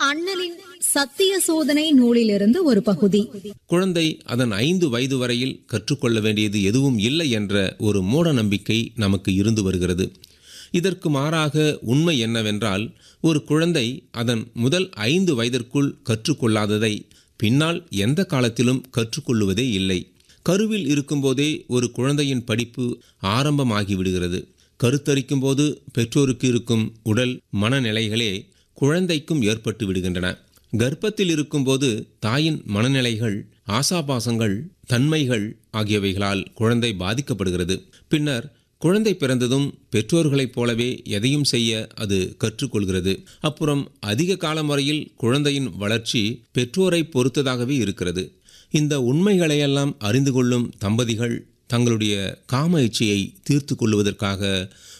அண்ணலின் சத்திய சோதனை நூலிலிருந்து ஒரு பகுதி குழந்தை அதன் ஐந்து வயது வரையில் கற்றுக்கொள்ள வேண்டியது எதுவும் இல்லை என்ற ஒரு மூட நம்பிக்கை நமக்கு இருந்து வருகிறது இதற்கு மாறாக உண்மை என்னவென்றால் ஒரு குழந்தை அதன் முதல் ஐந்து வயதிற்குள் கற்றுக்கொள்ளாததை பின்னால் எந்த காலத்திலும் கற்றுக்கொள்ளுவதே இல்லை கருவில் இருக்கும்போதே ஒரு குழந்தையின் படிப்பு ஆரம்பமாகி விடுகிறது கருத்தரிக்கும் போது பெற்றோருக்கு இருக்கும் உடல் மனநிலைகளே குழந்தைக்கும் ஏற்பட்டு விடுகின்றன கர்ப்பத்தில் இருக்கும்போது தாயின் மனநிலைகள் ஆசாபாசங்கள் தன்மைகள் ஆகியவைகளால் குழந்தை பாதிக்கப்படுகிறது பின்னர் குழந்தை பிறந்ததும் பெற்றோர்களைப் போலவே எதையும் செய்ய அது கற்றுக்கொள்கிறது அப்புறம் அதிக காலம் வரையில் குழந்தையின் வளர்ச்சி பெற்றோரை பொறுத்ததாகவே இருக்கிறது இந்த உண்மைகளையெல்லாம் அறிந்து கொள்ளும் தம்பதிகள் தங்களுடைய காம இச்சையை தீர்த்து கொள்வதற்காக